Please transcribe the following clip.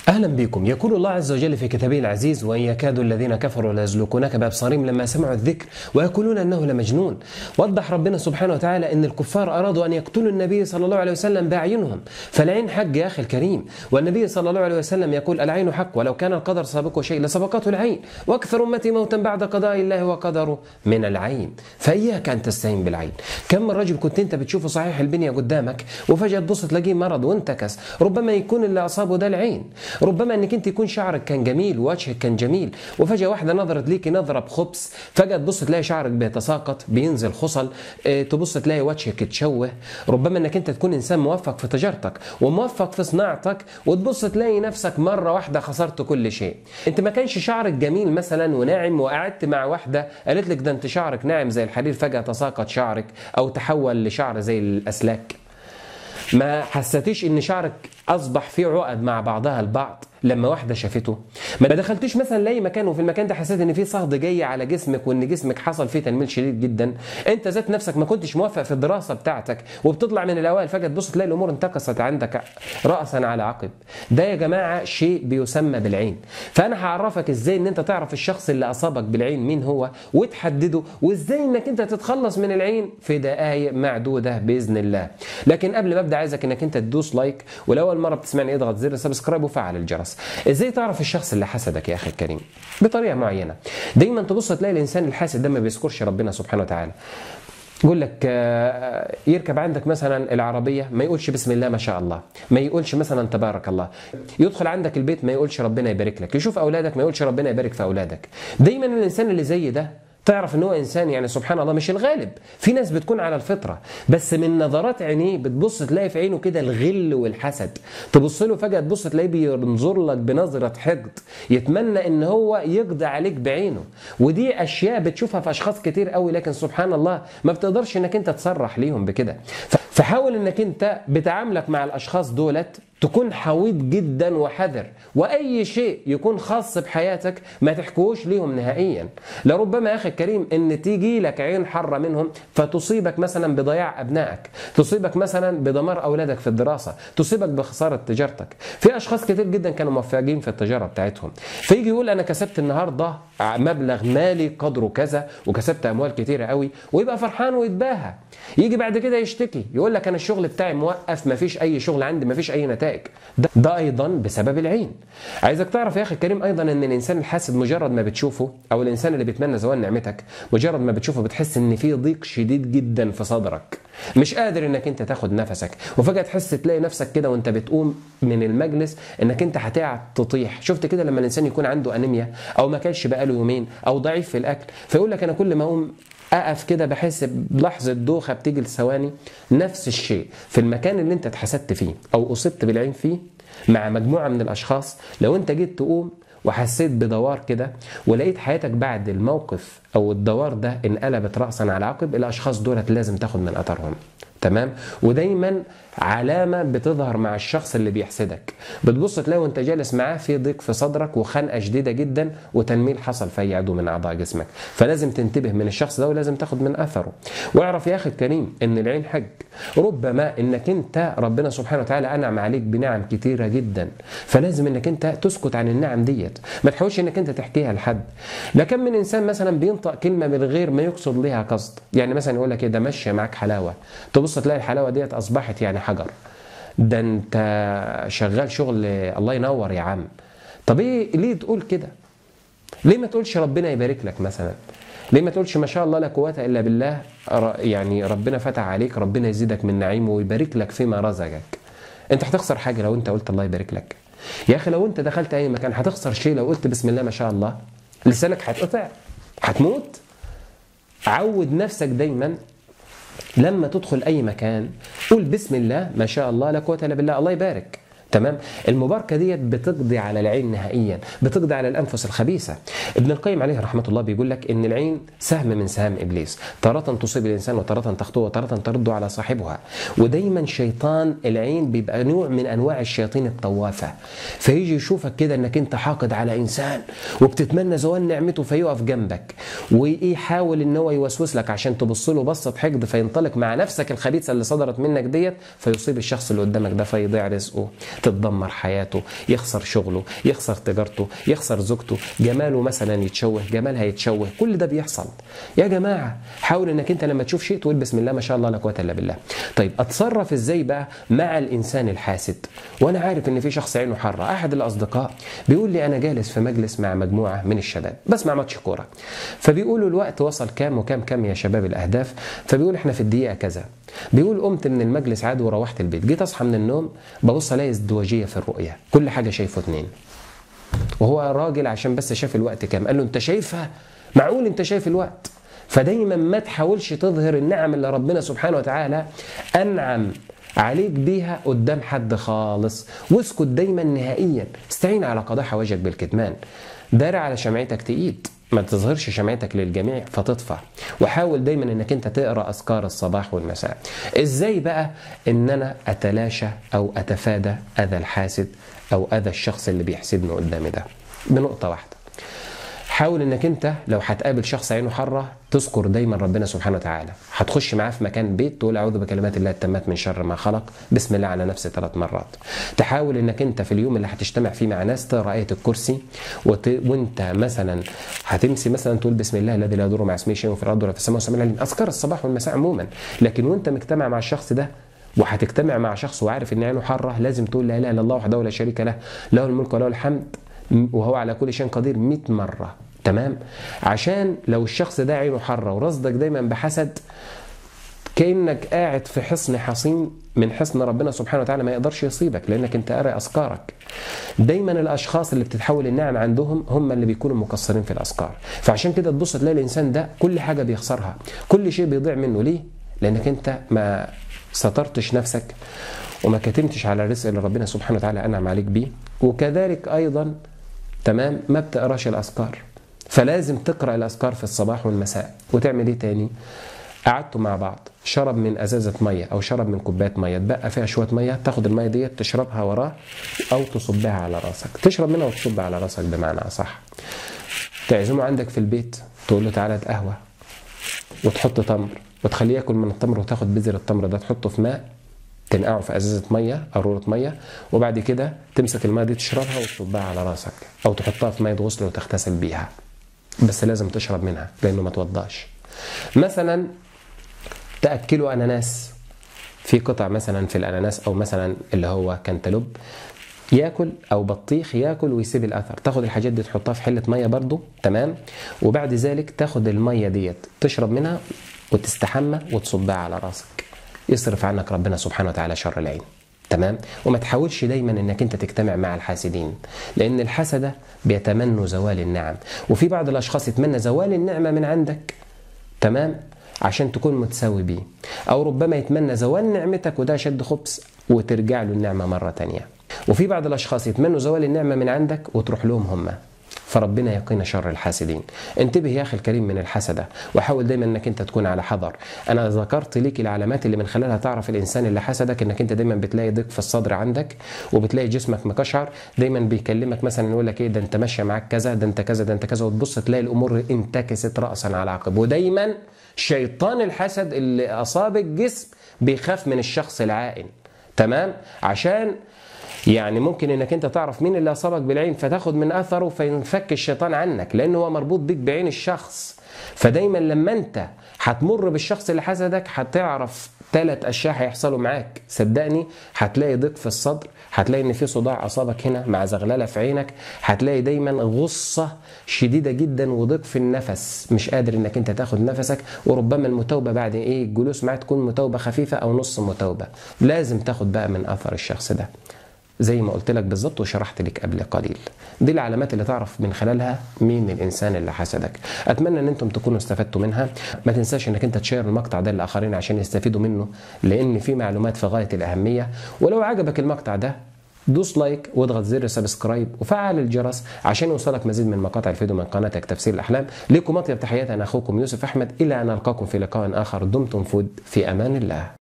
أهلا بكم يقول الله عز وجل في كتابه العزيز وإن يكاد الذين كفروا ليزلقونك بأبصارهم لما سمعوا الذكر ويقولون أنه لمجنون وضح ربنا سبحانه وتعالى أن الكفار أرادوا أن يقتلوا النبي صلى الله عليه وسلم بأعينهم فالعين حق يا أخي الكريم والنبي صلى الله عليه وسلم يقول العين حق ولو كان القدر سابقه شيء لسبقته العين وأكثر أمتي موتا بعد قضاء الله وقدره من العين فإياك أن تستعين بالعين كم من رجل كنت أنت بتشوفه صحيح البنية قدامك وفجأة تبص تلاقيه مرض وانتكس ربما يكون اللي أصابه ده العين ربما انك انت يكون شعرك كان جميل ووجهك كان جميل وفجاه واحده نظرت ليكي نظره بخبث فجاه تبص تلاقي شعرك بيتساقط بينزل خصل اه تبص تلاقي وجهك اتشوه ربما انك انت تكون انسان موفق في تجارتك وموفق في صناعتك وتبص تلاقي نفسك مره واحده خسرت كل شيء انت ما كانش شعرك جميل مثلا وناعم وقعدت مع واحده قالت لك ده انت شعرك ناعم زي الحرير فجاه تساقط شعرك او تحول لشعر زي الاسلاك ما حسيتيش ان شعرك اصبح فيه عقد مع بعضها البعض لما واحده شافته ما دخلتيش مثلا لاي مكان وفي المكان ده حسيت ان في صهد جاي على جسمك وان جسمك حصل فيه تنميل شديد جدا انت ذات نفسك ما كنتش موفق في الدراسه بتاعتك وبتطلع من الاوائل فجاه تبص تلاقي الامور انتكست عندك راسا على عقب ده يا جماعه شيء بيسمى بالعين فانا هعرفك ازاي ان انت تعرف الشخص اللي اصابك بالعين مين هو وتحدده وازاي انك انت تتخلص من العين في دقائق معدوده باذن الله لكن قبل ما ابدا عايزك انك انت تدوس لايك ولو اول مره بتسمعني اضغط زر سبسكرايب وفعل الجرس ازاي تعرف الشخص اللي حسدك يا اخي الكريم بطريقه معينه دايما تبص تلاقي الانسان الحاسد ده ما بيذكرش ربنا سبحانه وتعالى يقول لك يركب عندك مثلا العربيه ما يقولش بسم الله ما شاء الله ما يقولش مثلا تبارك الله يدخل عندك البيت ما يقولش ربنا يبارك لك يشوف اولادك ما يقولش ربنا يبارك في اولادك دايما الانسان اللي زي ده تعرف ان هو انسان يعني سبحان الله مش الغالب في ناس بتكون على الفطره بس من نظرات عينيه بتبص تلاقي في عينه كده الغل والحسد تبص له فجاه تبص تلاقيه بينظر لك بنظره حقد يتمنى ان هو يقضي عليك بعينه ودي اشياء بتشوفها في اشخاص كتير قوي لكن سبحان الله ما بتقدرش انك انت تصرح ليهم بكده فحاول انك انت بتعاملك مع الاشخاص دولت تكون حويط جدا وحذر واي شيء يكون خاص بحياتك ما تحكوش ليهم نهائيا لربما يا اخي الكريم ان تيجي لك عين حره منهم فتصيبك مثلا بضياع ابنائك تصيبك مثلا بدمار اولادك في الدراسه تصيبك بخساره تجارتك في اشخاص كتير جدا كانوا موفقين في التجاره بتاعتهم فيجي يقول انا كسبت النهارده مبلغ مالي قدره كذا وكسبت اموال كتيره قوي ويبقى فرحان ويتباهى يجي بعد كده يشتكي يقول لك انا الشغل بتاعي موقف مفيش اي شغل عندي مفيش اي نتائج ده, ده ايضا بسبب العين عايزك تعرف يا اخي الكريم ايضا ان الانسان الحاسد مجرد ما بتشوفه او الانسان اللي بيتمنى زوال نعمتك مجرد ما بتشوفه بتحس ان في ضيق شديد جدا في صدرك مش قادر انك انت تاخد نفسك وفجاه تحس تلاقي نفسك كده وانت بتقوم من المجلس انك انت هتقعد تطيح شفت كده لما الانسان يكون عنده انيميا او ما كانش بقاله يومين او ضعيف في الاكل فيقول لك انا كل ما اقوم اقف كده بحس بلحظه دوخه بتيجي لثواني نفس الشيء في المكان اللي انت اتحسدت فيه او اصبت بالعين فيه مع مجموعه من الاشخاص لو انت جيت تقوم وحسيت بدوار كده ولقيت حياتك بعد الموقف او الدوار ده انقلبت راسا على عقب الاشخاص دولت لازم تاخد من اثرهم تمام ودايما علامة بتظهر مع الشخص اللي بيحسدك بتبص تلاقي وانت جالس معاه في ضيق في صدرك وخنقة شديدة جدا وتنميل حصل في أي عضو من أعضاء جسمك فلازم تنتبه من الشخص ده ولازم تاخد من أثره واعرف يا أخي الكريم إن العين حق ربما إنك أنت ربنا سبحانه وتعالى أنعم عليك بنعم كتيرة جدا فلازم إنك أنت تسكت عن النعم ديت ما تحاولش إنك أنت تحكيها لحد لكن من إنسان مثلا بينطق كلمة من غير ما يقصد ليها قصد يعني مثلا يقول لك إيه ده ماشية معاك حلاوة تبص تلاقي الحلاوة ديت أصبحت يعني حجر ده انت شغال شغل الله ينور يا عم طب ايه ليه تقول كده ليه ما تقولش ربنا يبارك لك مثلا ليه ما تقولش ما شاء الله لا قوه الا بالله يعني ربنا فتح عليك ربنا يزيدك من نعيمه ويبارك لك فيما رزقك انت هتخسر حاجه لو انت قلت الله يبارك لك يا اخي لو انت دخلت اي مكان هتخسر شيء لو قلت بسم الله ما شاء الله لسانك هيتقطع هتموت عود نفسك دايما لما تدخل اي مكان قول بسم الله ما شاء الله لا قوه الا بالله الله يبارك تمام المباركه ديت بتقضي على العين نهائيا بتقضي على الانفس الخبيثه ابن القيم عليه رحمه الله بيقول لك ان العين سهم من سهام ابليس تاره تصيب الانسان وتاره تخطئه وتاره ترد على صاحبها ودايما شيطان العين بيبقى نوع من انواع الشياطين الطوافه فيجي يشوفك كده انك انت حاقد على انسان وبتتمنى زوال نعمته فيقف جنبك ويحاول ان هو يوسوس لك عشان تبص له بصه حقد فينطلق مع نفسك الخبيثه اللي صدرت منك ديت فيصيب الشخص اللي قدامك ده فيضيع رزقه تتدمر حياته يخسر شغله يخسر تجارته يخسر زوجته جماله مثلا يتشوه جمالها يتشوه كل ده بيحصل يا جماعه حاول انك انت لما تشوف شيء تقول بسم الله ما شاء الله لا قوه الا بالله طيب اتصرف ازاي بقى مع الانسان الحاسد وانا عارف ان في شخص عينه حاره احد الاصدقاء بيقول لي انا جالس في مجلس مع مجموعه من الشباب بسمع ماتش كوره فبيقولوا الوقت وصل كام وكام كام يا شباب الاهداف فبيقول احنا في الدقيقه كذا بيقول قمت من المجلس عادي وروحت البيت جيت اصحى من النوم ببص الاقي ازدواجيه في الرؤيه كل حاجه شايفه اتنين وهو راجل عشان بس شاف الوقت كام قال له انت شايفها معقول انت شايف الوقت فدايما ما تحاولش تظهر النعم اللي ربنا سبحانه وتعالى انعم عليك بيها قدام حد خالص واسكت دايما نهائيا استعين على قضاء حوائجك بالكتمان دار على شمعتك تقيد ما تظهرش شمعتك للجميع فتطفى وحاول دايما انك انت تقرا اذكار الصباح والمساء ازاي بقى ان انا اتلاشى او اتفادى اذى الحاسد او اذى الشخص اللي بيحسدني قدامي ده بنقطه واحده حاول انك انت لو هتقابل شخص عينه حره تذكر دايما ربنا سبحانه وتعالى هتخش معاه في مكان بيت تقول اعوذ بكلمات الله التامات من شر ما خلق بسم الله على نفسي ثلاث مرات تحاول انك انت في اليوم اللي هتجتمع فيه مع ناس تقرا ايه الكرسي وت... وانت مثلا هتمسي مثلا تقول بسم الله الذي لا يضر مع اسمه شيء في الارض ولا في السماء والسماء العليم اذكار الصباح والمساء عموما لكن وانت مجتمع مع الشخص ده وهتجتمع مع شخص وعارف ان عينه حره لازم تقول لا اله الا الله وحده لا شريك له له الملك وله الحمد وهو على كل شيء قدير 100 مره تمام عشان لو الشخص ده عينه حره ورصدك دايما بحسد كانك قاعد في حصن حصين من حصن ربنا سبحانه وتعالى ما يقدرش يصيبك لانك انت قارئ اذكارك دايما الاشخاص اللي بتتحول النعم عندهم هم اللي بيكونوا مقصرين في الاذكار فعشان كده تبص تلاقي الانسان ده كل حاجه بيخسرها كل شيء بيضيع منه ليه لانك انت ما سترتش نفسك وما كتمتش على الرزق اللي ربنا سبحانه وتعالى انعم عليك بيه وكذلك ايضا تمام ما بتقراش الاذكار فلازم تقرا الاذكار في الصباح والمساء وتعمل ايه تاني قعدتوا مع بعض شرب من ازازه ميه او شرب من كوبايه ميه تبقى فيها شويه ميه تاخد الميه ديت تشربها وراه او تصبها على راسك تشرب منها وتصب على راسك بمعنى اصح تعزمه عندك في البيت تقول له تعالى قهوه وتحط تمر وتخليه ياكل من التمر وتاخد بذر التمر ده تحطه في ماء تنقعه في ازازه ميه قاروره ميه وبعد كده تمسك الميه دي تشربها وتصبها على راسك او تحطها في ميه غسل وتغتسل بيها بس لازم تشرب منها لانه ما توضاش مثلا تاكله اناناس في قطع مثلا في الاناناس او مثلا اللي هو كنتالوب ياكل او بطيخ ياكل ويسيب الاثر تاخد الحاجات دي تحطها في حله ميه برضو تمام وبعد ذلك تاخد الميه ديت تشرب منها وتستحمى وتصبها على راسك يصرف عنك ربنا سبحانه وتعالى شر العين تمام وما تحاولش دايما انك انت تجتمع مع الحاسدين لان الحسده بيتمنوا زوال النعم وفي بعض الاشخاص يتمنى زوال النعمه من عندك تمام عشان تكون متساوي بيه او ربما يتمنى زوال نعمتك وده شد خبز وترجع له النعمه مره تانية وفي بعض الاشخاص يتمنوا زوال النعمه من عندك وتروح لهم هم فربنا يقينا شر الحاسدين انتبه يا اخي الكريم من الحسده وحاول دايما انك انت تكون على حذر انا ذكرت ليك العلامات اللي من خلالها تعرف الانسان اللي حسدك انك انت دايما بتلاقي ضيق في الصدر عندك وبتلاقي جسمك مكشعر دايما بيكلمك مثلا يقول لك ايه ده انت ماشيه معاك كذا ده انت كذا ده انت كذا وتبص تلاقي الامور انتكست راسا على عقب ودايما شيطان الحسد اللي اصاب الجسم بيخاف من الشخص العائن تمام عشان يعني ممكن انك انت تعرف مين اللي اصابك بالعين فتاخد من اثره فينفك الشيطان عنك لانه هو مربوط بيك بعين الشخص فدايما لما انت هتمر بالشخص اللي حسدك هتعرف ثلاث اشياء هيحصلوا معاك صدقني هتلاقي ضيق في الصدر هتلاقي ان في صداع اصابك هنا مع زغلله في عينك هتلاقي دايما غصه شديده جدا وضيق في النفس مش قادر انك انت تاخد نفسك وربما المتوبه بعد ايه الجلوس معاه تكون متوبه خفيفه او نص متوبه لازم تاخد بقى من اثر الشخص ده زي ما قلت لك بالظبط وشرحت لك قبل قليل دي العلامات اللي تعرف من خلالها مين الانسان اللي حسدك اتمنى ان انتم تكونوا استفدتوا منها ما تنساش انك انت تشير المقطع ده للاخرين عشان يستفيدوا منه لان في معلومات في غايه الاهميه ولو عجبك المقطع ده دوس لايك واضغط زر سبسكرايب وفعل الجرس عشان يوصلك مزيد من مقاطع الفيديو من قناتك تفسير الاحلام لكم اطيب تحياتي انا اخوكم يوسف احمد الى ان القاكم في لقاء اخر دمتم فود في امان الله